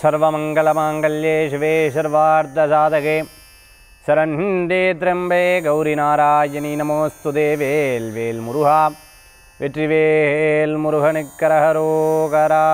सर्वमङ्गलमाङ्गल्ये शिवे सर्वार्धसाधके சரண்டே திரம்பே கௌரி நாராயணி நமோஸ்து தேவேல் வேல் முருகா வெற்றிவேல் முருகனுக்கரகரோகரா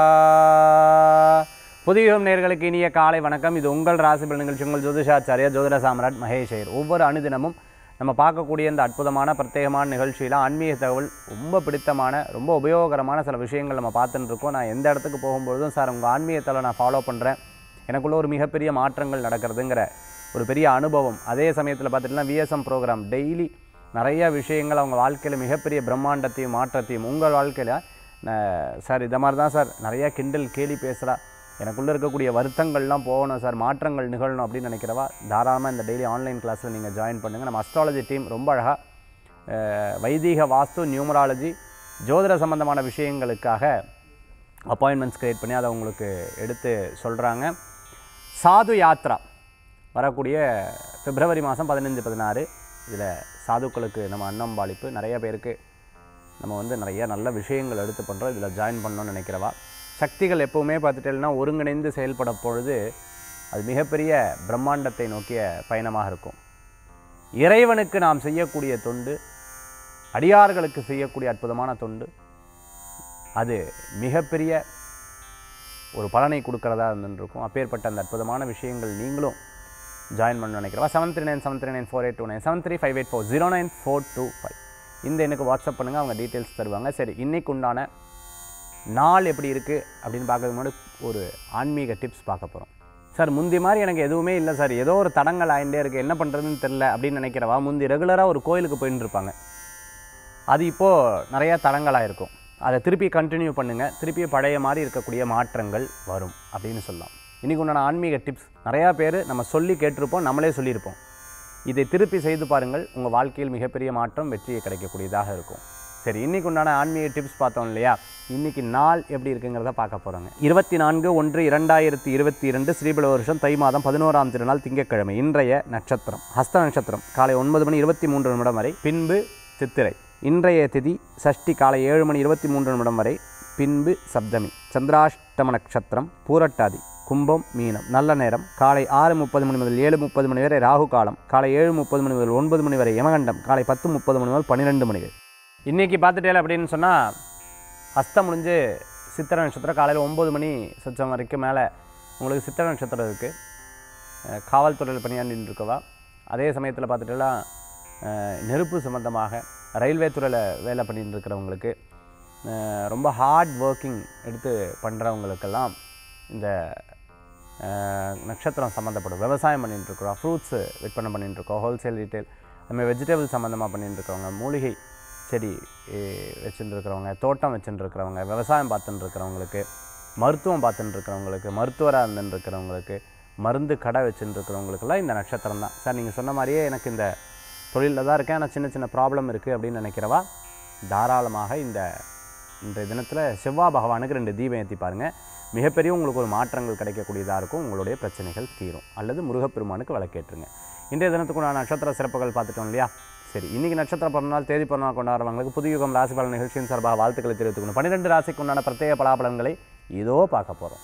புதியுகம் நேர்களுக்கு இனிய காலை வணக்கம் இது உங்கள் ராசிபல் நிகழ்ச்சி உங்கள் ஜோதிஷாச்சாரியா ஜோதிட சாம்ராட் மகேஷ் ஐயர் ஒவ்வொரு அனுதினமும் நம்ம பார்க்கக்கூடிய இந்த அற்புதமான பிரத்யேகமான நிகழ்ச்சியில் ஆன்மீக தகவல் ரொம்ப பிடித்தமான ரொம்ப உபயோகரமான சில விஷயங்கள் நம்ம பார்த்துட்டு இருக்கோம் நான் எந்த இடத்துக்கு போகும்பொழுதும் சார் உங்கள் ஆன்மீகத்தில் நான் ஃபாலோ பண்ணுறேன் எனக்குள்ள ஒரு மிகப்பெரிய மாற்றங்கள் நடக்கிறதுங்கிற ஒரு பெரிய அனுபவம் அதே சமயத்தில் பார்த்துட்டிங்கன்னா விஎஸ்எம் ப்ரோக்ராம் டெய்லி நிறைய விஷயங்கள் அவங்க வாழ்க்கையில் மிகப்பெரிய பிரம்மாண்டத்தையும் மாற்றத்தையும் உங்கள் வாழ்க்கையில் சார் இதை மாதிரி தான் சார் நிறைய கிண்டல் கேலி பேசுகிறா எனக்குள்ளே இருக்கக்கூடிய வருத்தங்கள்லாம் போகணும் சார் மாற்றங்கள் நிகழணும் அப்படின்னு நினைக்கிறவா தாராளமாக இந்த டெய்லி ஆன்லைன் கிளாஸில் நீங்கள் ஜாயின் பண்ணுங்கள் நம்ம அஸ்ட்ராலஜி டீம் ரொம்ப அழகாக வைதீக வாஸ்து நியூமராலஜி ஜோதிட சம்பந்தமான விஷயங்களுக்காக அப்பாயின்மெண்ட்ஸ் க்ரியேட் பண்ணி அதை உங்களுக்கு எடுத்து சொல்கிறாங்க சாது யாத்ரா வரக்கூடிய பிப்ரவரி மாதம் பதினஞ்சு பதினாறு இதில் சாதுக்களுக்கு நம்ம அன்னம்பாளிப்பு நிறைய பேருக்கு நம்ம வந்து நிறைய நல்ல விஷயங்கள் எடுத்து பண்ணுறோம் இதில் ஜாயின் பண்ணணும்னு நினைக்கிறவா சக்திகள் எப்போவுமே பார்த்துட்டேன்னா ஒருங்கிணைந்து செயல்பட பொழுது அது மிகப்பெரிய பிரம்மாண்டத்தை நோக்கிய பயணமாக இருக்கும் இறைவனுக்கு நாம் செய்யக்கூடிய தொண்டு அடியார்களுக்கு செய்யக்கூடிய அற்புதமான தொண்டு அது மிகப்பெரிய ஒரு பலனை கொடுக்கறதா இருந்துருக்கும் அப்பேற்பட்ட அந்த அற்புதமான விஷயங்கள் நீங்களும் ஜாயின் பண்ண நினைக்கிறவா seven three nine seven three nine four eight two nine seven three five eight four zero nine four two five இந்த எனக்கு வாட்ஸ்அப் பண்ணுங்கள் அவங்க டீட்டெயில்ஸ் தருவாங்க சரி இன்னைக்கு உண்டான நாள் எப்படி இருக்குது அப்படின்னு பார்க்கறதுக்கு முன்னாடி ஒரு ஆன்மீக டிப்ஸ் பார்க்க போகிறோம் சார் முந்தி மாதிரி எனக்கு எதுவுமே இல்லை சார் ஏதோ ஒரு தடங்கள் ஆகிட்டே இருக்குது என்ன பண்ணுறதுன்னு தெரில அப்படின்னு நினைக்கிறவா முந்தி ரெகுலராக ஒரு கோயிலுக்கு போயின்னு இருப்பாங்க அது இப்போது நிறையா தடங்களாக இருக்கும் அதை திருப்பி கண்டினியூ பண்ணுங்கள் திருப்பி பழைய மாதிரி இருக்கக்கூடிய மாற்றங்கள் வரும் அப்படின்னு சொல்லலாம் இன்றைக்கி உண்டான ஆன்மீக டிப்ஸ் நிறையா பேர் நம்ம சொல்லி கேட்டிருப்போம் நம்மளே சொல்லியிருப்போம் இதை திருப்பி செய்து பாருங்கள் உங்கள் வாழ்க்கையில் மிகப்பெரிய மாற்றம் வெற்றியை கிடைக்கக்கூடியதாக இருக்கும் சரி இன்றைக்கி உண்டான ஆன்மீக டிப்ஸ் பார்த்தோம் இல்லையா இன்றைக்கி நாள் எப்படி இருக்குங்கிறத பார்க்க போகிறோங்க இருபத்தி நான்கு ஒன்று இரண்டாயிரத்தி இருபத்தி இரண்டு ஸ்ரீபல வருஷம் தை மாதம் பதினோராம் திருநாள் திங்கட்கிழமை இன்றைய நட்சத்திரம் ஹஸ்த நட்சத்திரம் காலை ஒன்பது மணி இருபத்தி மூன்று நிமிடம் வரை பின்பு சித்திரை இன்றைய திதி சஷ்டி காலை ஏழு மணி இருபத்தி மூன்று நிமிடம் வரை பின்பு சப்தமி சந்திராஷ்டம நட்சத்திரம் பூரட்டாதி கும்பம் மீனம் நல்ல நேரம் காலை ஆறு முப்பது மணி முதல் ஏழு முப்பது மணி வரை ராகு காலம் காலை ஏழு முப்பது மணி முதல் ஒன்பது மணி வரை யமகண்டம் காலை பத்து முப்பது மணி முதல் பன்னிரெண்டு மணி வரை இன்றைக்கி பார்த்துட்டே அப்படின்னு சொன்னால் ஹஸ்தம் முடிஞ்சு சித்திரை நட்சத்திரம் காலையில் ஒம்பது மணி சொச்சம் வரைக்கும் மேலே உங்களுக்கு சித்திரை நட்சத்திரம் இருக்குது காவல்துறையில் பணியாண்டின்னு இருக்கவா அதே சமயத்தில் பார்த்துட்டுலாம் நெருப்பு சம்மந்தமாக ரயில்வே துறையில் வேலை பண்ணிட்டு இருக்கிறவங்களுக்கு அஹ், ரொம்ப ஹார்ட் ஒர்க்கிங் எடுத்து பண்ணுறவங்களுக்கெல்லாம் இந்த அஹ், நட்சத்திரம் சம்மந்தப்படும் விவசாயம் பண்ணிட்டு இருக்கிறோம் ஃப்ரூட்ஸு விற்பனை பண்ணிட்டு இருக்கோம் ஹோல்சேல் ரீட்டைல் நம்ம வெஜிடபிள் சம்மந்தமாக பண்ணிட்டு இருக்கவங்க மூலிகை செடி அஹ், வச்சுட்டு இருக்கிறவங்க தோட்டம் வச்சுட்டு இருக்கிறவங்க விவசாயம் பார்த்துட்டு இருக்கிறவங்களுக்கு மருத்துவம் பார்த்துட்டு இருக்கிறவங்களுக்கு மருத்துவராக இருந்துட்டு இருக்கிறவங்களுக்கு மருந்து கடை வச்சுட்டு இருக்கிறவங்களுக்கெல்லாம் இந்த நட்சத்திரம் தான் சார் நீங்கள் சொன்ன மாதிரியே எனக்கு இந்த தொழிலில் தான் இருக்கேன் ஆனால் சின்ன சின்ன ப்ராப்ளம் இருக்குது அப்படின்னு நினைக்கிறவா தாராளமாக இந்த இன்றைய தினத்தில் செவ்வாய் பகவானுக்கு ரெண்டு தீபம் ஏற்றி பாருங்கள் மிகப்பெரிய உங்களுக்கு ஒரு மாற்றங்கள் கிடைக்கக்கூடியதாக இருக்கும் உங்களுடைய பிரச்சனைகள் தீரும் அல்லது முருகப்பெருமானுக்கு விளக்கேற்றுங்க இன்றைய தினத்துக்குண்டான நட்சத்திர சிறப்புகள் பார்த்துட்டோம் இல்லையா சரி இன்றைக்கி நட்சத்திர பிறந்தநாள் தேதி பிறந்தநாள் கொண்டாடுறவங்களுக்கு புதியுகம் ராசி பலன் நிகழ்ச்சியின் சார்பாக வாழ்த்துக்களை தெரிவித்துக்கணும் பன்னிரெண்டு ராசிக்கு உண்டான பிரத்யேக பலாபலன்களை இதோ பார்க்க போகிறோம்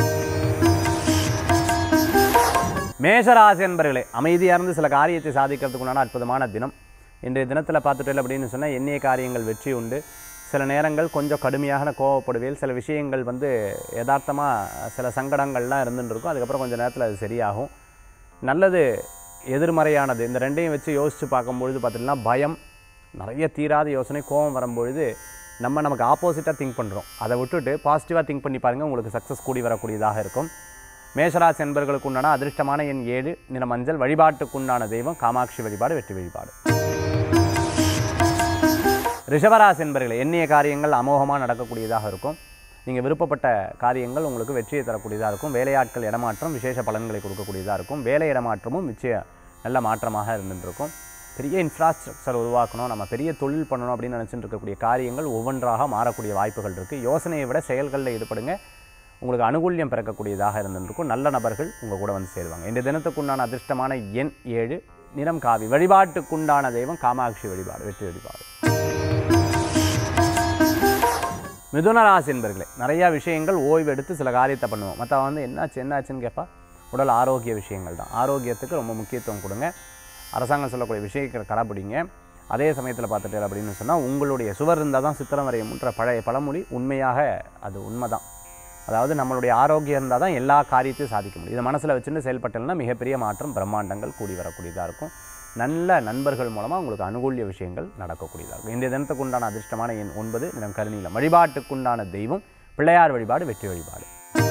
மேஷராசி என்பர்களே அமைதியாக இருந்து சில காரியத்தை சாதிக்கிறதுக்குண்டான அற்புதமான தினம் இன்றைய தினத்தில் பார்த்துட்டு அப்படின்னு சொன்னால் எண்ணிய காரியங்கள் வெற்றி உண்டு சில நேரங்கள் கொஞ்சம் கடுமையான கோவப்படுவேல் சில விஷயங்கள் வந்து யதார்த்தமாக சில சங்கடங்கள்லாம் இருந்துட்டு இருக்கும் அதுக்கப்புறம் கொஞ்சம் நேரத்தில் அது சரியாகும் நல்லது எதிர்மறையானது இந்த ரெண்டையும் வச்சு யோசித்து பார்க்கும்பொழுது பார்த்திங்கன்னா பயம் நிறைய தீராத யோசனை கோபம் வரும்பொழுது நம்ம நமக்கு ஆப்போசிட்டாக திங்க் பண்ணுறோம் அதை விட்டுட்டு பாசிட்டிவாக திங்க் பண்ணி பாருங்கள் உங்களுக்கு சக்ஸஸ் கூடி வரக்கூடியதாக இருக்கும் மேஷராசி என்பர்களுக்கு உண்டான அதிர்ஷ்டமான எண் ஏழு நிற மஞ்சள் வழிபாட்டுக்குண்டான தெய்வம் காமாட்சி வழிபாடு வெற்றி வழிபாடு ரிஷபராசி என்பர்களே எண்ணிய காரியங்கள் அமோகமாக நடக்கக்கூடியதாக இருக்கும் நீங்கள் விருப்பப்பட்ட காரியங்கள் உங்களுக்கு வெற்றியை தரக்கூடியதாக இருக்கும் வேலையாட்கள் இடமாற்றம் விசேஷ பலன்களை கொடுக்கக்கூடியதாக இருக்கும் வேலை இடமாற்றமும் நிச்சய நல்ல மாற்றமாக இருந்துட்டு இருக்கும் பெரிய இன்ஃப்ராஸ்ட்ரக்சர் உருவாக்கணும் நம்ம பெரிய தொழில் பண்ணணும் அப்படின்னு நினச்சிட்டு இருக்கக்கூடிய காரியங்கள் ஒவ்வொன்றாக மாறக்கூடிய வாய்ப்புகள் இருக்குது யோசனையை விட செயல்களில் ஈடுபடுங்க உங்களுக்கு அனுகூல்யம் பிறக்கக்கூடியதாக இருந்திருக்கும் நல்ல நபர்கள் உங்கள் கூட வந்து சேருவாங்க இந்த தினத்துக்குண்டான அதிர்ஷ்டமான எண் ஏழு நிறம் காவி வழிபாட்டுக்குண்டான தெய்வம் காமாட்சி வழிபாடு வெற்றி வழிபாடு மிதுன ராசி என்பர்களே நிறையா விஷயங்கள் ஓய்வு எடுத்து சில காரியத்தை பண்ணுவோம் மற்ற வந்து என்னாச்சு என்னாச்சுன்னு கேட்பா உடல் ஆரோக்கிய விஷயங்கள் தான் ஆரோக்கியத்துக்கு ரொம்ப முக்கியத்துவம் கொடுங்க அரசாங்கம் சொல்லக்கூடிய விஷயங்களை கடைப்பிடிங்க அதே சமயத்தில் பார்த்துட்டு அப்படின்னு சொன்னால் உங்களுடைய சுவர் இருந்தால் தான் சித்திரம் வரைய முன்ற பழைய பழமொழி உண்மையாக அது உண்மைதான் அதாவது நம்மளுடைய ஆரோக்கியம் இருந்தால் தான் எல்லா காரியத்தையும் சாதிக்க முடியும் இதை மனசில் வச்சுட்டு செயல்பட்டேன்னா மிகப்பெரிய மாற்றம் பிரம்மாண்டங்கள் கூடி வரக்கூடியதாக இருக்கும் நல்ல நண்பர்கள் மூலமாக உங்களுக்கு அனுகூல்ய விஷயங்கள் நடக்கக்கூடியதாக இருக்கும் இன்றைய தினத்துக்கு உண்டான அதிர்ஷ்டமான எண் ஒன்பது நிறம் கருநீலம் வழிபாட்டுக்குண்டான தெய்வம் பிள்ளையார் வழிபாடு வெற்றி வழிபாடு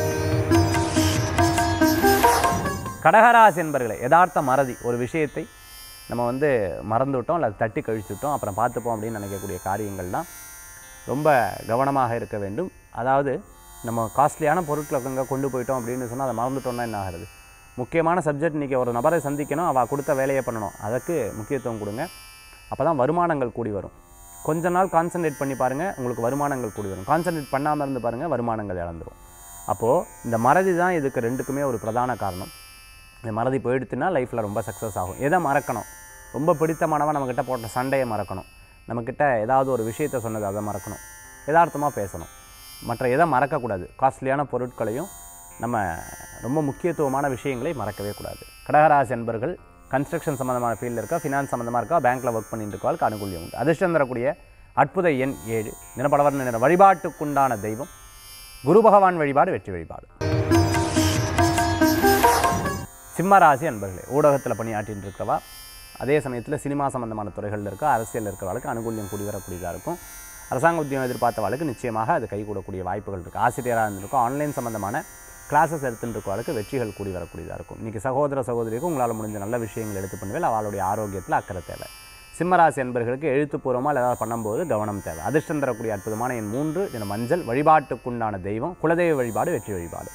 கடகராசி என்பர்களே யதார்த்த மறதி ஒரு விஷயத்தை நம்ம வந்து மறந்துவிட்டோம் அல்லது தட்டி கழிச்சுட்டோம் அப்புறம் பார்த்துப்போம் அப்படின்னு நினைக்கக்கூடிய காரியங்கள்லாம் ரொம்ப கவனமாக இருக்க வேண்டும் அதாவது நம்ம காஸ்ட்லியான பொருட்களை அங்கே கொண்டு போயிட்டோம் அப்படின்னு சொன்னால் அதை மறந்துட்டோம்னா என்ன ஆகிறது முக்கியமான சப்ஜெக்ட் இன்றைக்கி ஒரு நபரை சந்திக்கணும் அவள் கொடுத்த வேலையை பண்ணணும் அதற்கு முக்கியத்துவம் கொடுங்க அப்போ தான் வருமானங்கள் கூடி வரும் கொஞ்ச நாள் கான்சன்ட்ரேட் பண்ணி பாருங்கள் உங்களுக்கு வருமானங்கள் கூடி வரும் கான்சன்ட்ரேட் பண்ணாமல் இருந்து பாருங்கள் வருமானங்கள் இழந்துரும் அப்போது இந்த மறதி தான் இதுக்கு ரெண்டுக்குமே ஒரு பிரதான காரணம் இந்த மறதி போயிடுத்துனா லைஃப்பில் ரொம்ப சக்ஸஸ் ஆகும் எதை மறக்கணும் ரொம்ப பிடித்தமானவன் நம்மக்கிட்ட போட்ட சண்டையை மறக்கணும் நம்மக்கிட்ட ஏதாவது ஒரு விஷயத்தை சொன்னது அதை மறக்கணும் யதார்த்தமாக பேசணும் மற்ற எதை மறக்கக்கூடாது காஸ்ட்லியான பொருட்களையும் நம்ம ரொம்ப முக்கியத்துவமான விஷயங்களை மறக்கவே கூடாது கடகராசி என்பர்கள் கன்ஸ்ட்ரக்ஷன் சம்மந்தமான ஃபீல்டில் இருக்கா ஃபினான்ஸ் சம்மந்தமாக இருக்கா பேங்க்கில் ஒர்க் பண்ணிட்டு இருக்கவாளுக்கு அனுகூல்யம் உண்டு அதிர்ஷ்டம் தரக்கூடிய அற்புத எண் ஏழு நிறப்படவர்ண நிற வழிபாட்டுக்குண்டான தெய்வம் குரு பகவான் வழிபாடு வெற்றி வழிபாடு சிம்மராசி அன்பர்களே ஊடகத்தில் பணியாற்றிட்டு இருக்கவா அதே சமயத்தில் சினிமா சம்பந்தமான துறைகளில் இருக்க அரசியல் இருக்கிறவளுக்கு அனுகூல்யம் கூடி வரக்கூடியதாக இருக்கும் அரசாங்க உத்தியோகம் எதிர்பார்த்தவளுக்கு நிச்சயமாக அது கைகூடக்கூடிய வாய்ப்புகள் இருக்குது ஆசிரியராக இருந்திருக்கும் ஆன்லைன் சம்பந்தமான கிளாஸஸ் எடுத்துட்டு இருக்கவளுக்கு வெற்றிகள் கூடி வரக்கூடியதாக இருக்கும் இன்றைக்கி சகோதர சகோதரிக்கும் உங்களால் முடிஞ்ச நல்ல விஷயங்கள் எடுத்து பண்ணுவேன் அவளுடைய ஆரோக்கியத்தில் அக்கறை தேவை சிம்மராசி என்பர்களுக்கு எழுத்துப்பூர்வமாக ஏதாவது பண்ணும்போது கவனம் தேவை அதிர்ஷ்டம் தரக்கூடிய அற்புதமான என் மூன்று தின மஞ்சள் வழிபாட்டுக்குண்டான தெய்வம் குலதெய்வ வழிபாடு வெற்றி வழிபாடு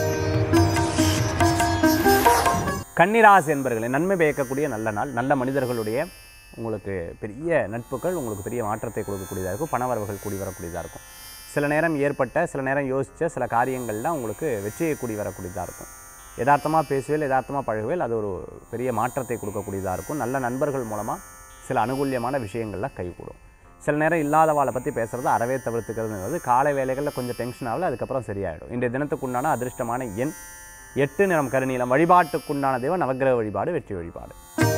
கன்னிராசி என்பர்களை நன்மை பயக்கக்கூடிய நல்ல நாள் நல்ல மனிதர்களுடைய உங்களுக்கு பெரிய நட்புகள் உங்களுக்கு பெரிய மாற்றத்தை கொடுக்கக்கூடியதாக இருக்கும் பணவரவுகள் கூடி வரக்கூடியதாக இருக்கும் சில நேரம் ஏற்பட்ட சில நேரம் யோசித்த சில காரியங்கள்லாம் உங்களுக்கு வெற்றியை கூடி வரக்கூடியதாக இருக்கும் யதார்த்தமாக பேசுவேல் யதார்த்தமாக பழகுவேல் அது ஒரு பெரிய மாற்றத்தை கொடுக்கக்கூடியதாக இருக்கும் நல்ல நண்பர்கள் மூலமாக சில அனுகூல்யமான விஷயங்கள்லாம் கைகூடும் சில நேரம் இல்லாதவாளை பற்றி பேசுகிறது அறவே தவிர்த்துக்கிறதுங்கிறது காலை வேலைகளில் கொஞ்சம் டென்ஷன் ஆகல அதுக்கப்புறம் சரியாயிடும் இன்றைய தினத்துக்குண்டான அதிர்ஷ்டமான எண் எட்டு நிறம் கருநீலம் வழிபாட்டுக்குண்டான தெய்வம் நவக்கிரக வழிபாடு வெற்றி வழிபாடு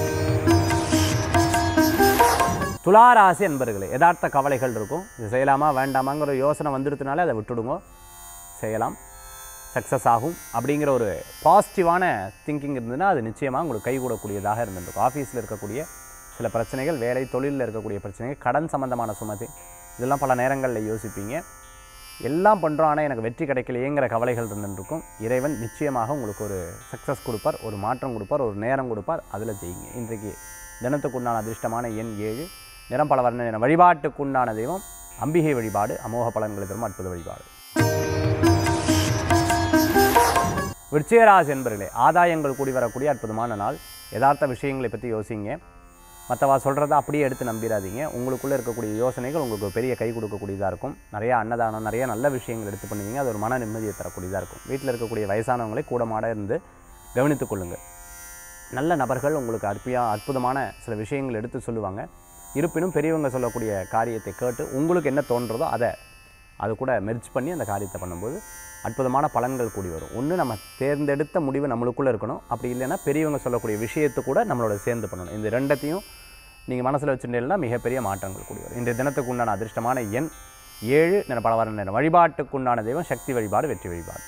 துளாராசி என்பர்களே யதார்த்த கவலைகள் இருக்கும் இது செய்யலாமா வேண்டாமாங்கிற ஒரு யோசனை வந்துடுத்துனாலே அதை விட்டுடுங்க செய்யலாம் சக்ஸஸ் ஆகும் அப்படிங்கிற ஒரு பாசிட்டிவான திங்கிங் இருந்ததுன்னா அது நிச்சயமாக உங்களுக்கு கைகூடக்கூடியதாக இருந்திருக்கும் ஆஃபீஸில் இருக்கக்கூடிய சில பிரச்சனைகள் வேலை தொழிலில் இருக்கக்கூடிய பிரச்சனைகள் கடன் சம்பந்தமான சுமதி இதெல்லாம் பல நேரங்களில் யோசிப்பீங்க எல்லாம் பண்ணுறோம் ஆனால் எனக்கு வெற்றி கிடைக்கலையேங்கிற கவலைகள் இருந்துருக்கும் இறைவன் நிச்சயமாக உங்களுக்கு ஒரு சக்ஸஸ் கொடுப்பார் ஒரு மாற்றம் கொடுப்பார் ஒரு நேரம் கொடுப்பார் அதில் ஜெயிங்க இன்றைக்கு தினத்துக்குண்டான அதிர்ஷ்டமான எண் ஏழு நிறம் பல வர்ண நிறம் வழிபாட்டுக்குண்டான தெய்வம் அம்பிகை வழிபாடு அமோக பலன்களை தரும் அற்புத வழிபாடு விருச்சிகராசி என்பர்களே ஆதாயங்கள் கூடி வரக்கூடிய அற்புதமான நாள் யதார்த்த விஷயங்களை பற்றி யோசிங்க மற்றவா சொல்கிறத அப்படியே எடுத்து நம்பிடாதீங்க உங்களுக்குள்ளே இருக்கக்கூடிய யோசனைகள் உங்களுக்கு பெரிய கை கொடுக்கக்கூடியதாக இருக்கும் நிறைய அன்னதானம் நிறைய நல்ல விஷயங்கள் எடுத்து பண்ணுவீங்க அது ஒரு மன நிம்மதியை தரக்கூடியதாக இருக்கும் வீட்டில் இருக்கக்கூடிய வயசானவங்களை கூடமாட இருந்து கவனித்துக் கொள்ளுங்கள் நல்ல நபர்கள் உங்களுக்கு அற்பியா அற்புதமான சில விஷயங்கள் எடுத்து சொல்லுவாங்க இருப்பினும் பெரியவங்க சொல்லக்கூடிய காரியத்தை கேட்டு உங்களுக்கு என்ன தோன்றதோ அதை அது கூட மெர்ஜ் பண்ணி அந்த காரியத்தை பண்ணும்போது அற்புதமான பலன்கள் கூடி வரும் ஒன்று நம்ம தேர்ந்தெடுத்த முடிவு நம்மளுக்குள்ளே இருக்கணும் அப்படி இல்லைன்னா பெரியவங்க சொல்லக்கூடிய விஷயத்தை கூட நம்மளோட சேர்ந்து பண்ணணும் இந்த ரெண்டத்தையும் நீங்கள் மனசில் வச்சுட்டீங்கன்னா மிகப்பெரிய மாற்றங்கள் கூடி வரும் இன்றைய தினத்துக்கு உண்டான அதிர்ஷ்டமான எண் ஏழு நிற பலவர நேரம் வழிபாட்டுக்குண்டான தெய்வம் சக்தி வழிபாடு வெற்றி வழிபாடு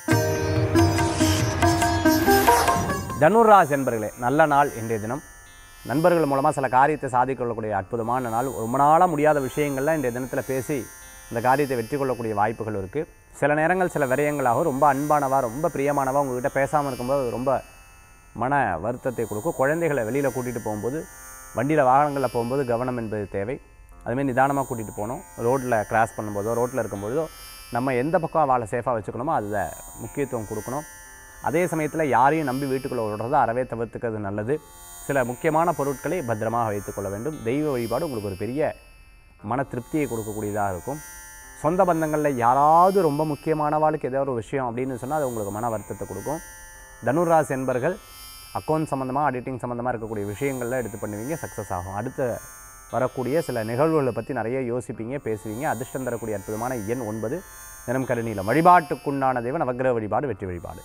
தனுராசி என்பர்களே நல்ல நாள் இன்றைய தினம் நண்பர்கள் மூலமாக சில காரியத்தை சாதிக்க கொள்ளக்கூடிய அற்புதமான நாள் ரொம்ப நாளாக முடியாத விஷயங்கள்லாம் இன்றைய தினத்தில் பேசி இந்த காரியத்தை வெற்றி கொள்ளக்கூடிய வாய்ப்புகள் இருக்குது சில நேரங்கள் சில விரயங்களாகும் ரொம்ப அன்பானவா ரொம்ப பிரியமானவா உங்ககிட்ட பேசாமல் இருக்கும்போது அது ரொம்ப மன வருத்தத்தை கொடுக்கும் குழந்தைகளை வெளியில் கூட்டிகிட்டு போகும்போது வண்டியில் வாகனங்களில் போகும்போது கவனம் என்பது தேவை அதுமாரி நிதானமாக கூட்டிகிட்டு போகணும் ரோட்டில் கிராஸ் பண்ணும்போதோ ரோட்டில் இருக்கும்போதோ நம்ம எந்த பக்கம் வாழை சேஃபாக வச்சுக்கணுமோ அதில் முக்கியத்துவம் கொடுக்கணும் அதே சமயத்தில் யாரையும் நம்பி வீட்டுக்குள்ளே விடுறத அறவே தவிர்த்துக்கிறது நல்லது சில முக்கியமான பொருட்களை பத்திரமாக வைத்துக்கொள்ள வேண்டும் தெய்வ வழிபாடு உங்களுக்கு ஒரு பெரிய மன திருப்தியை கொடுக்கக்கூடியதாக இருக்கும் சொந்த பந்தங்களில் யாராவது ரொம்ப முக்கியமானவாளுக்கு ஏதோ ஒரு விஷயம் அப்படின்னு சொன்னால் அது உங்களுக்கு மன வருத்தத்தை கொடுக்கும் தனுராசி என்பர்கள் அக்கௌண்ட் சம்மந்தமாக ஆடிட்டிங் சம்மந்தமாக இருக்கக்கூடிய விஷயங்கள்லாம் எடுத்து பண்ணுவீங்க சக்ஸஸ் ஆகும் அடுத்த வரக்கூடிய சில நிகழ்வுகளை பற்றி நிறைய யோசிப்பீங்க பேசுவீங்க அதிர்ஷ்டம் தரக்கூடிய அற்புதமான எண் ஒன்பது தினம் கருநீலம் வழிபாட்டுக்குண்டான தெய்வம் நவக்கிரக வழிபாடு வெற்றி வழிபாடு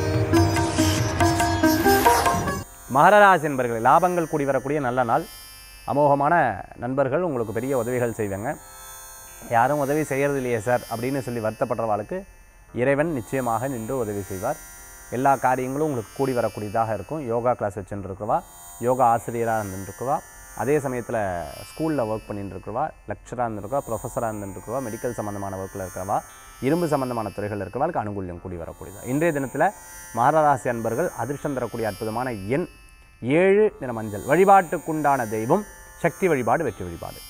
மகரராசி என்பர்களே லாபங்கள் கூடி வரக்கூடிய நல்ல நாள் அமோகமான நண்பர்கள் உங்களுக்கு பெரிய உதவிகள் செய்வாங்க யாரும் உதவி செய்கிறது இல்லையே சார் அப்படின்னு சொல்லி வருத்தப்படுறவாளுக்கு இறைவன் நிச்சயமாக நின்று உதவி செய்வார் எல்லா காரியங்களும் உங்களுக்கு கூடி வரக்கூடியதாக இருக்கும் யோகா கிளாஸ் வச்சுட்டு இருக்கிறவா யோகா ஆசிரியராக இருந்துருக்குவா அதே சமயத்தில் ஸ்கூலில் ஒர்க் பண்ணிட்டு இருக்கிறவா லெக்சராக இருந்துருக்கா ப்ரொஃபஸராக இருந்துருக்குவா மெடிக்கல் சம்மந்தமான ஒர்க்கில் இருக்கிறவா இரும்பு சம்மந்தமான துறைகள் இருக்கிறவாளுக்கு அனுகூல்யம் கூடி வரக்கூடியது இன்றைய தினத்தில் மகராசி அன்பர்கள் அதிர்ஷ்டம் தரக்கூடிய அற்புதமான எண் ஏழு நிற மஞ்சள் வழிபாட்டுக்குண்டான தெய்வம் சக்தி வழிபாடு வெற்றி வழிபாடு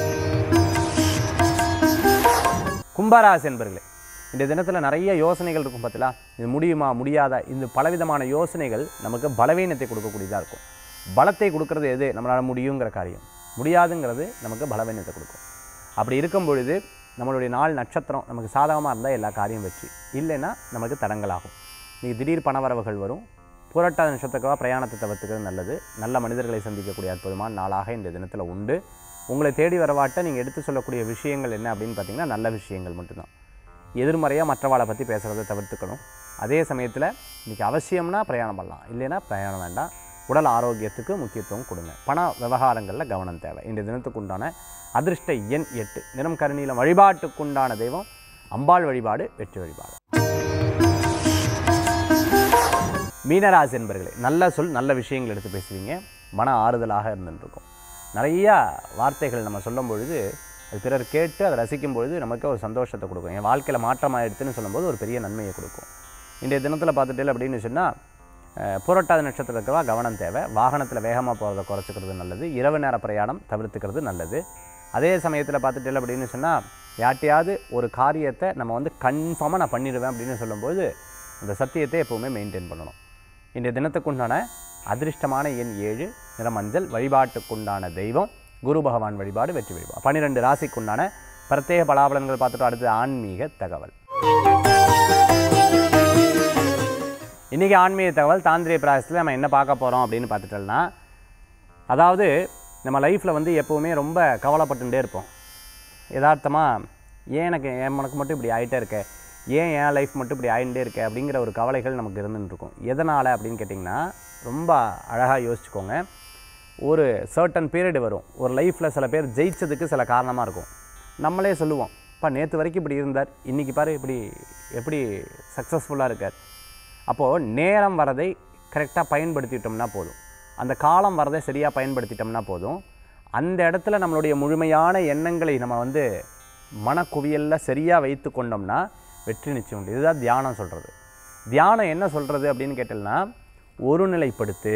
கும்பராசி என்பர்களே இந்த தினத்தில் நிறைய யோசனைகள் இருக்கும் பார்த்தீங்களா இது முடியுமா முடியாதா இந்த பலவிதமான யோசனைகள் நமக்கு பலவீனத்தை கொடுக்கக்கூடியதாக இருக்கும் பலத்தை கொடுக்கறது எது நம்மளால் முடியுங்கிற காரியம் முடியாதுங்கிறது நமக்கு பலவீனத்தை கொடுக்கும் அப்படி இருக்கும் பொழுது நம்மளுடைய நாள் நட்சத்திரம் நமக்கு சாதகமாக இருந்தால் எல்லா காரியம் வெற்றி இல்லைன்னா நமக்கு தடங்கலாகும் நீங்கள் திடீர் பணவரவுகள் வரும் புரட்டாத நட்சத்திரக்காக பிரயாணத்தை தவிர்த்துக்கிறது நல்லது நல்ல மனிதர்களை சந்திக்கக்கூடிய அற்புதமான நாளாக இந்த தினத்தில் உண்டு உங்களை தேடி வரவாட்ட நீங்கள் எடுத்து சொல்லக்கூடிய விஷயங்கள் என்ன அப்படின்னு பார்த்தீங்கன்னா நல்ல விஷயங்கள் மட்டும்தான் எதிர்மறையாக மற்றவாளை பற்றி பேசுகிறத தவிர்த்துக்கணும் அதே சமயத்தில் இன்றைக்கி அவசியம்னா பிரயாணம் பண்ணலாம் இல்லைன்னா பிரயாணம் வேண்டாம் உடல் ஆரோக்கியத்துக்கு முக்கியத்துவம் கொடுங்க பண விவகாரங்களில் கவனம் தேவை இந்த தினத்துக்கு உண்டான அதிர்ஷ்ட எண் எட்டு நிறம் கருநீலம் வழிபாட்டுக்குண்டான தெய்வம் அம்பாள் வழிபாடு வெற்றி வழிபாடு மீனராசி என்பர்களே நல்ல சொல் நல்ல விஷயங்கள் எடுத்து பேசுவீங்க மன ஆறுதலாக இருந்துருக்கும் நிறையா வார்த்தைகள் நம்ம சொல்லும் பொழுது அது பிறர் கேட்டு அதை ரசிக்கும் பொழுது நமக்கு ஒரு சந்தோஷத்தை கொடுக்கும் என் வாழ்க்கையில் மாற்றமாக எடுத்துன்னு சொல்லும்போது ஒரு பெரிய நன்மையை கொடுக்கும் இன்றைய தினத்தில் பார்த்துட்டு அப்படின்னு சொன்னால் புரட்டாத நட்சத்திரத்துக்கவா கவனம் தேவை வாகனத்தில் வேகமாக போகிறத குறைச்சிக்கிறது நல்லது இரவு நேர பிரயாணம் தவிர்த்துக்கிறது நல்லது அதே சமயத்தில் பார்த்துட்டு அப்படின்னு சொன்னால் யார்ட்டையாவது ஒரு காரியத்தை நம்ம வந்து கன்ஃபார்மாக நான் பண்ணிடுவேன் அப்படின்னு சொல்லும்போது அந்த சத்தியத்தை எப்போவுமே மெயின்டைன் பண்ணணும் இன்றைய தினத்துக்குண்டான அதிர்ஷ்டமான எண் ஏழு நிறமஞ்சள் வழிபாட்டுக்குண்டான தெய்வம் குரு பகவான் வழிபாடு வெற்றி வழிபாடு பன்னிரெண்டு ராசிக்குண்டான பிரத்யேக பலாபலன்கள் பார்த்துட்டு அடுத்து ஆன்மீக தகவல் இன்றைக்கி ஆன்மீக தகவல் தாந்திரிய பிராயசத்தில் நம்ம என்ன பார்க்க போகிறோம் அப்படின்னு பார்த்துட்டோம்னா அதாவது நம்ம லைஃப்பில் வந்து எப்போவுமே ரொம்ப கவலைப்பட்டுட்டே இருப்போம் யதார்த்தமாக ஏன் எனக்கு என் மனக்கு மட்டும் இப்படி ஆகிட்டே இருக்க ஏன் என் லைஃப் மட்டும் இப்படி ஆகிட்டே இருக்க அப்படிங்கிற ஒரு கவலைகள் நமக்கு இருந்துட்டு இருக்கும் எதனால் அப்படின்னு கேட்டிங்கன்னா ரொம்ப அழகாக யோசிச்சுக்கோங்க ஒரு சர்டன் பீரியட் வரும் ஒரு லைஃப்பில் சில பேர் ஜெயிச்சதுக்கு சில காரணமாக இருக்கும் நம்மளே சொல்லுவோம் இப்போ நேற்று வரைக்கும் இப்படி இருந்தார் இன்றைக்கி பாரு இப்படி எப்படி சக்ஸஸ்ஃபுல்லாக இருக்கார் அப்போது நேரம் வரதை கரெக்டாக பயன்படுத்திட்டோம்னா போதும் அந்த காலம் வரதை சரியாக பயன்படுத்திட்டோம்னா போதும் அந்த இடத்துல நம்மளுடைய முழுமையான எண்ணங்களை நம்ம வந்து மனக்குவியலில் சரியாக வைத்து கொண்டோம்னா வெற்றி நிச்சயம் உண்டு இதுதான் தியானம் சொல்கிறது தியானம் என்ன சொல்கிறது அப்படின்னு கேட்டோம்னா ஒருநிலைப்படுத்து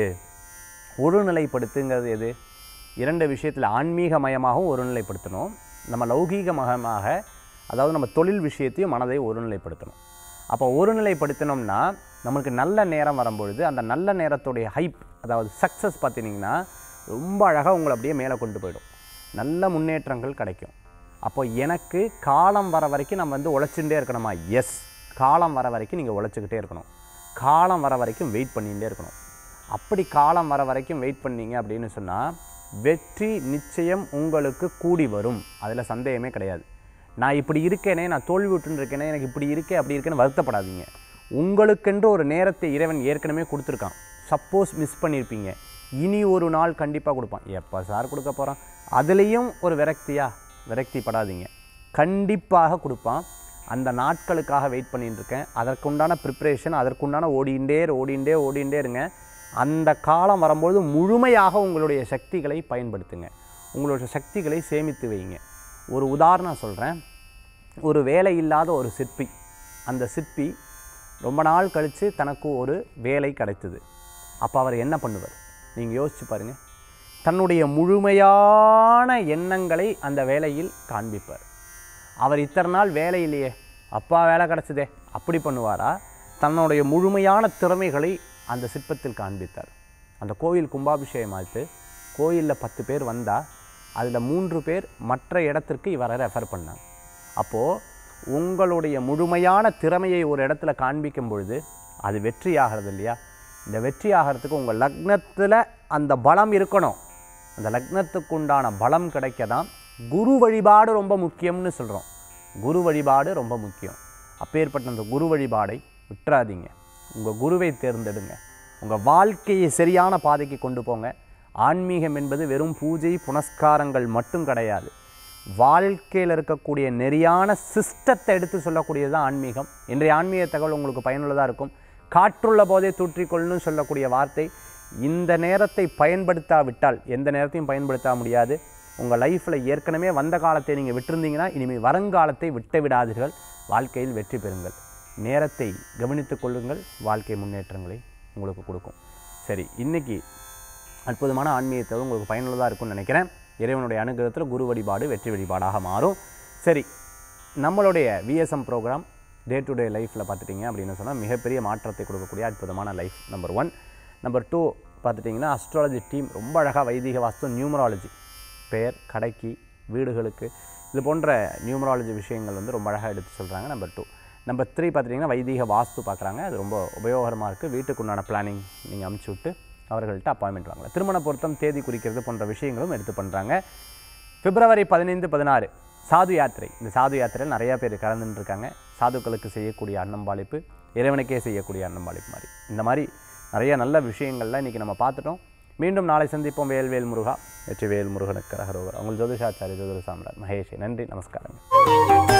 ஒருநிலைப்படுத்துங்கிறது எது இரண்டு விஷயத்தில் ஆன்மீகமயமாகவும் ஒருநிலைப்படுத்தணும் நம்ம லௌகீகமயமாக அதாவது நம்ம தொழில் விஷயத்தையும் மனதை ஒருநிலைப்படுத்தணும் அப்போ ஒருநிலைப்படுத்தினோம்னா நமக்கு நல்ல நேரம் வரும்பொழுது அந்த நல்ல நேரத்துடைய ஹைப் அதாவது சக்ஸஸ் பார்த்தீங்கன்னா ரொம்ப அழகாக உங்களை அப்படியே மேலே கொண்டு போயிடும் நல்ல முன்னேற்றங்கள் கிடைக்கும் அப்போ எனக்கு காலம் வர வரைக்கும் நம்ம வந்து உழைச்சுட்டே இருக்கணுமா எஸ் காலம் வர வரைக்கும் நீங்கள் உழைச்சிக்கிட்டே இருக்கணும் காலம் வர வரைக்கும் வெயிட் பண்ணிகிட்டே இருக்கணும் அப்படி காலம் வர வரைக்கும் வெயிட் பண்ணீங்க அப்படின்னு சொன்னால் வெற்றி நிச்சயம் உங்களுக்கு கூடி வரும் அதில் சந்தேகமே கிடையாது நான் இப்படி இருக்கேனே நான் தோல்வி விட்டுன்னு இருக்கேனே எனக்கு இப்படி இருக்கே அப்படி இருக்கேன்னு வருத்தப்படாதீங்க உங்களுக்கென்று ஒரு நேரத்தை இறைவன் ஏற்கனவே கொடுத்துருக்கான் சப்போஸ் மிஸ் பண்ணியிருப்பீங்க இனி ஒரு நாள் கண்டிப்பாக கொடுப்பான் எப்போ சார் கொடுக்க போகிறான் அதுலேயும் ஒரு விரக்தியா விரக்தி படாதீங்க கண்டிப்பாக கொடுப்பான் அந்த நாட்களுக்காக வெயிட் பண்ணிட்டு இருக்கேன் அதற்குண்டான ப்ரிப்ரேஷன் அதற்குண்டான ஓடிண்டே இரு, ஓடிண்டே ஓடிண்டே இருங்க அந்த காலம் வரும்போது முழுமையாக உங்களுடைய சக்திகளை பயன்படுத்துங்க உங்களுடைய சக்திகளை சேமித்து வைங்க ஒரு உதாரணம் சொல்கிறேன் ஒரு வேலை இல்லாத ஒரு சிற்பி அந்த சிற்பி ரொம்ப நாள் கழித்து தனக்கு ஒரு வேலை கிடைத்தது அப்போ அவர் என்ன பண்ணுவார் நீங்கள் யோசிச்சு பாருங்கள் தன்னுடைய முழுமையான எண்ணங்களை அந்த வேலையில் காண்பிப்பார் அவர் இத்தனை நாள் வேலை இல்லையே அப்பா வேலை கிடச்சதே அப்படி பண்ணுவாரா தன்னுடைய முழுமையான திறமைகளை அந்த சிற்பத்தில் காண்பித்தார் அந்த கோயில் கும்பாபிஷேகம் ஆயிட்டு கோயிலில் பத்து பேர் வந்தால் அதில் மூன்று பேர் மற்ற இடத்திற்கு இவரை ரெஃபர் பண்ணாங்க அப்போது உங்களுடைய முழுமையான திறமையை ஒரு இடத்துல காண்பிக்கும் பொழுது அது வெற்றி ஆகிறது இல்லையா இந்த வெற்றி ஆகிறதுக்கு உங்கள் லக்னத்தில் அந்த பலம் இருக்கணும் அந்த லக்னத்துக்கு உண்டான பலம் கிடைக்க தான் குரு வழிபாடு ரொம்ப முக்கியம்னு சொல்கிறோம் குரு வழிபாடு ரொம்ப முக்கியம் அப்பேற்பட்ட அந்த குரு வழிபாடை விட்டுறாதீங்க உங்கள் குருவை தேர்ந்தெடுங்க உங்கள் வாழ்க்கையை சரியான பாதைக்கு கொண்டு போங்க ஆன்மீகம் என்பது வெறும் பூஜை புனஸ்காரங்கள் மட்டும் கிடையாது வாழ்க்கையில் இருக்கக்கூடிய நெறியான சிஸ்டத்தை எடுத்து சொல்லக்கூடியது தான் ஆன்மீகம் இன்றைய ஆன்மீக தகவல் உங்களுக்கு பயனுள்ளதாக இருக்கும் காற்றுள்ள போதே தூற்றிக்கொள்ளுன்னு சொல்லக்கூடிய வார்த்தை இந்த நேரத்தை பயன்படுத்தாவிட்டால் எந்த நேரத்தையும் பயன்படுத்த முடியாது உங்கள் லைஃப்பில் ஏற்கனவே வந்த காலத்தை நீங்கள் விட்டிருந்தீங்கன்னா இனிமேல் வருங்காலத்தை விட்டு விடாதீர்கள் வாழ்க்கையில் வெற்றி பெறுங்கள் நேரத்தை கவனித்துக் கொள்ளுங்கள் வாழ்க்கை முன்னேற்றங்களை உங்களுக்கு கொடுக்கும் சரி இன்னைக்கு அற்புதமான ஆன்மீகத்தை உங்களுக்கு பயனுள்ளதாக இருக்கும்னு நினைக்கிறேன் இறைவனுடைய அனுகிரகத்தில் குரு வழிபாடு வெற்றி வழிபாடாக மாறும் சரி நம்மளுடைய VSM program day to day லைஃப்பில் பார்த்துட்டிங்க அப்படின்னு சொன்னால் மிகப்பெரிய மாற்றத்தை கொடுக்கக்கூடிய அற்புதமான life number one number two பார்த்துட்டிங்கன்னா அஸ்ட்ராலஜி டீம் ரொம்ப அழகாக வைதிக வாஸ்து நியூமராலஜி பெயர் கடைக்கு வீடுகளுக்கு இது போன்ற நியூமராலஜி விஷயங்கள் வந்து ரொம்ப அழகாக எடுத்து சொல்கிறாங்க நம்பர் டூ நம்பர் த்ரீ பார்த்துட்டிங்கன்னா வைதிக வாஸ்து பார்க்குறாங்க அது ரொம்ப உபயோகரமாக இருக்குது வீட்டுக்குண்டான பிளானிங் நீங்கள் அமுச்சு விட்டு அவர்கள்ட்ட அப்பாயின்மெண்ட் வாங்கலாம் திருமண பொருத்தம் தேதி குறிக்கிறது போன்ற விஷயங்களும் எடுத்து பண்ணுறாங்க பிப்ரவரி பதினைந்து பதினாறு சாது யாத்திரை இந்த சாது யாத்திரையில் நிறையா பேர் கலந்துட்டு இருக்காங்க சாதுக்களுக்கு செய்யக்கூடிய அன்னம்பாளிப்பு இறைவனுக்கே செய்யக்கூடிய அன்னம்பாளிப்பு மாதிரி இந்த மாதிரி நிறைய நல்ல விஷயங்கள்லாம் இன்றைக்கி நம்ம பார்த்துட்டோம் மீண்டும் நாளை சந்திப்போம் வேல்வேல் முருகா வெற்றி வேல் முருகனுக்கு ரகரோகர் உங்கள் ஜோதிஷாச்சாரிய ஜோதிட சாம்ராட் மகேஷ் நன்றி நமஸ்காரம்